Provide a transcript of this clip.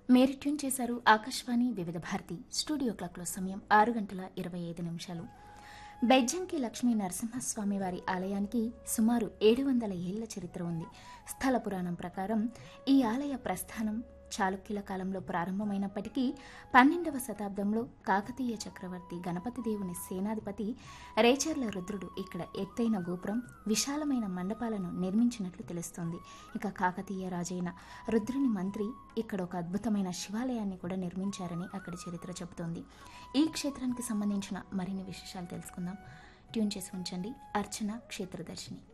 మీరు ట్యూన్ చేశారు ఆకాశవాణి వివిధ భారతి స్టూడియో క్లాక్లో సమయం ఆరు గంటల ఇరవై ఐదు నిమిషాలు బెజ్జంకి లక్ష్మీ నరసింహస్వామి వారి ఆలయానికి సుమారు ఏడు వందల ఏళ్ల చరిత్ర ఉంది స్థల పురాణం ప్రకారం ఈ ఆలయ ప్రస్థానం చాళుక్యుల కాలంలో ప్రారంభమైనప్పటికీ పన్నెండవ శతాబ్దంలో కాకతీయ చక్రవర్తి గణపతి దేవుని సేనాధిపతి రేచర్ల రుద్రుడు ఇక్కడ ఎత్తైన గోపురం విశాలమైన మండపాలను నిర్మించినట్లు తెలుస్తోంది ఇక కాకతీయ రాజైన రుద్రుని మంత్రి ఇక్కడ ఒక అద్భుతమైన శివాలయాన్ని కూడా నిర్మించారని అక్కడి చరిత్ర చెబుతోంది ఈ క్షేత్రానికి సంబంధించిన మరిన్ని విశేషాలు తెలుసుకుందాం ట్యూన్ చేసి ఉంచండి అర్చన క్షేత్రదర్శిని